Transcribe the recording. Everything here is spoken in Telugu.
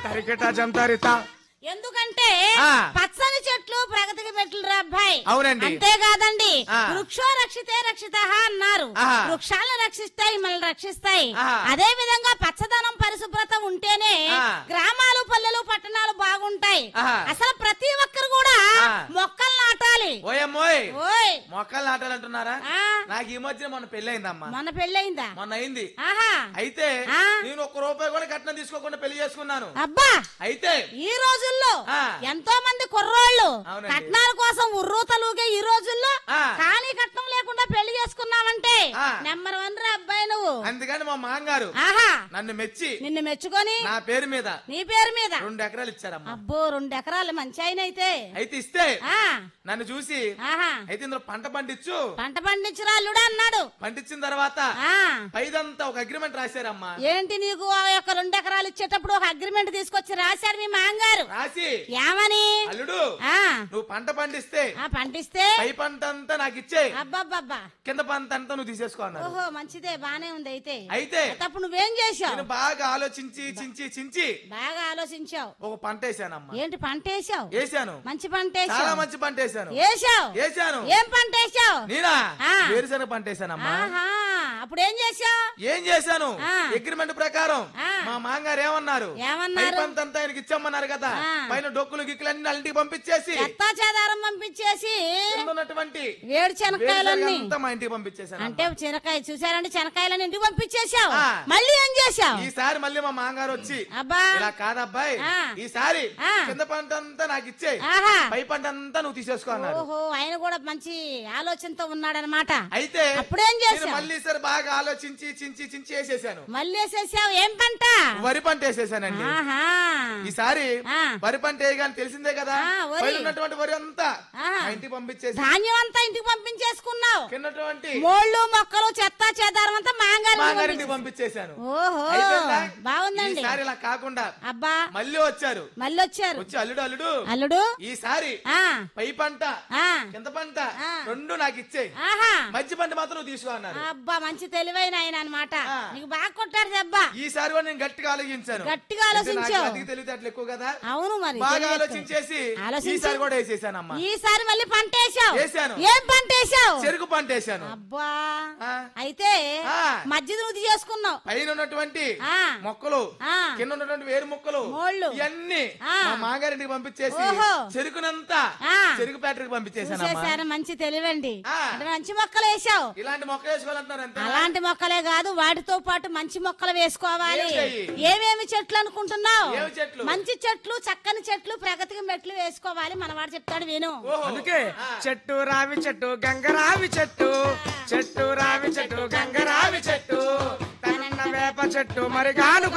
తరికిట జంతరిత ఎందుకంటే ఆ. పచ్చని చెట్లు ప్రగతికి మెట్లు రా అబ్బాయి అవునండి. అంతేకాదండి ఆ. వృక్షో రక్షితే రక్షిత అన్నారు ఆహా. వృక్షాలను రక్షిస్తాయి మనల్ని రక్షిస్తాయి ఆహా. అదే విధంగా పచ్చదనం పరిశుభ్రత ఉంటేనే ఆ. గ్రామాలు పల్లెలు పట్టణాలు బాగుంటాయి ఆహా. అసలు ప్రతి ఒక్కరు కూడా ఆ. మొక్కలు నాటాలి ఓయమ్మోయ్ ఓయ్ మొక్కలు నాటాలంటున్నారా ఆ. నాకు ఈ మధ్య మొన్న పెళ్ళయిందమ్మా మొన్న పెళ్ళయిందా మొన్న అయింది ఆహా అయితే ఆ. నేను ఒక్క రూపాయి కూడా కట్నం తీసుకోకుండా పెళ్లి చేసుకున్నాను అబ్బా అయితే ఈ రోజుల్లో ఆ. ఎంతో మంది కుర్రోళ్ళు అవునండి. కట్నాల కోసం ఉర్రూతలుగే ఈ రోజుల్లో ఆ. కానీ కట్నం లేకుండా పెళ్లి చేసుకున్నావంటే ఆ. నెంబర్ వన్ రా అబ్బాయి నువ్వు అందుకని మా మాంగారు ఆహా నన్ను మెచ్చి నిన్ను మెచ్చుకొని నా పేరు మీద నీ పేరు మీద రెండు ఎకరాలు ఇచ్చారమ్మా అబ్బో రెండు ఎకరాలు మంచి ఆయన అయితే అయితే ఇస్తే ఆ నన్ను చూసి ఆహా అయితే ఇందులో పంట పండించు పంట పండించురా అల్లుడా అన్నాడు పండించిన తర్వాత ఆ పైదంతా ఒక అగ్రిమెంట్ రాశారమ్మా ఏంటి నీకు ఆ యొక్క రెండు ఎకరాలు ఇచ్చేటప్పుడు ఒక అగ్రిమెంట్ తీసుకొచ్చి రాశారు మీ మాంగారు రాసి ఏమని అల్లుడు ఆ నువ్వు పంట పండిస్తే ఆ పండిస్తే పై పంట అంతా నాకు ఇచ్చే అబ్బబ్బబ్బా కింద పంట అంతా నువ్వు తీసేసుకో అన్నారు ఓహో మంచిదే బానే ఉంది అయితే అయితే అయితే అప్పుడు నువ్వేం చేశావు నేను బాగా ఆలోచించి చించి చించి బాగా ఆలోచించావు ఒక పంట వేసానమ్మా ఏంటి పంట వేసావు వేసాను మంచి పంట చాలా వేసావు మంచి పంట వేసాను వేసావు వేసాను ఏం పంట వేసావు నేనా ఆ. వేరుశనగ పంట వేసానమ్మా ఆహా అప్పుడు ఏం చేసావు ఏం చేశాను ఆ. అగ్రిమెంట్ ప్రకారం ఆ. మా మాంగారు ఏమన్నారు ఏమన్నారు? పై పంట అంతా ఆయనకి ఇచ్చామన్నారు కదా ఆ. పైన డొక్కులు గిక్కులు అన్ని అల్లింటికి పంపించేసి చెత్తా చెదారం పంపించేసి కింద ఉన్నటువంటి వేడి శనక్కాయలన్నీ వేరుశనగ అంతా మా ఇంటికి పంపించేశాను అంటే శనక్కాయ చూసారంటే శనక్కాయలని ఇంటికి పంపించేసావు ఆ. మళ్ళీ ఏం చేసావు ఈసారి మళ్ళీ మా మాంగారు వచ్చి అబ్బా ఇలా కాదబ్బాయి ఆ. ఈసారి ఆ. కింద పంట అంతా నాకు ఇచ్చే ఆహా పై పంట అంతా నువ్వు తీసేసుకో అన్నారు ఓహో ఆయన కూడా మంచి ఆలోచనతో ఉన్నాడనమాట అయితే అప్పుడేం చేశావు? నేను మళ్ళీ ఈసారి బాగా ఆలోచించి చించి చించి వేసేసాను మళ్ళీ వేసేసావు ఏం పంట వరి పంట వేసేసానండి ఆహా ఈసారి ఆ. వరి పంట వేయగానే తెలిసిందే కదా ఆ, వరి. పైన ఉన్నటువంటి వరి అంతా ఆహా. మా ఇంటికి పంపించేసి ధాన్యం అంతా ఇంటికి పంపించేసుకున్నావు కిందటువంటి మోళ్ళు మొక్కలు చెత్త చెదారం అంతా మాంగారు మాంగారింటికి పంపించేశాను ఓహో అయిపోయిందా? బాగుందండి ఈసారి ఇలా కాకుండా అబ్బా మళ్ళీ వచ్చారు మళ్ళీ వచ్చారు వచ్చి అల్లుడు అల్లుడు అల్లుడు ఈసారి ఆ పై పంట ఆ కింద పంట ఆ. రెండు నాకు ఇచ్చే ఆహా మధ్య పంట మాత్రం నువ్వు తీసుకో అన్నారు అబ్బా మంచి తెలివైన ఆయన అనమాట ఆ. నీకు బాగా కొట్టాడు దెబ్బా ఈసారి కూడా నేను గట్టిగా ఆలోచించాను గట్టిగా అయితే నాకు ఆలోచించావు. అతికి తెలివితేటలు ఎక్కువ కదా అవును మరి బాగా తెలివి ఎక్కువ. ఆలోచించేసి ఆలోచించి- ఈసారి కూడా వేసేసానమ్మా ఈసారి మళ్ళీ పంట వేసావు వేశాను. ఏం పంట వేసావు చెరుకు పంట వేసాను అబ్బా ఆ. అయితే ఆ. మధ్య నువ్వు చేసుకున్నావు పైన ఉన్నటువంటి ఆ. మొక్కలు ఆ. కింద ఉన్నటువంటి వేరు మొక్కలు మోళ్ళు. ఇవన్నీ ఆ. మా మాగారింటికి పంపించేసి ఓహో. చెరుకునంతా ఆ. చెరుకు ఫ్యాక్టరీకి పంపించేసానమ్మా చూసేసారు మంచి తెలివండి ఆ. అంటే మంచి మొక్కలు వేసావు ఇలాంటి మొక్కలు వేసుకోవాలంటున్నారు అంతే అలాంటి మొక్కలే కాదు వాటితో పాటు మంచి మొక్కలు వేసుకోవాలి ఏం చెయ్యి? ఏమేమి చెట్లు అనుకుంటున్నావు ఏమి చెట్లు? మంచి చెట్లు చక్కని చెట్లు ప్రగతికి మెట్లు వేసుకోవాలి మనవాడు చెప్తాడు విను ఓహో. అందుకే అందుకే చెట్టు రావి చెట్టు గంగరావి చెట్టు చెట్టు రావి చెట్టు గంగరావి చెట్టు తనన్న వేప చెట్టు మరి గాను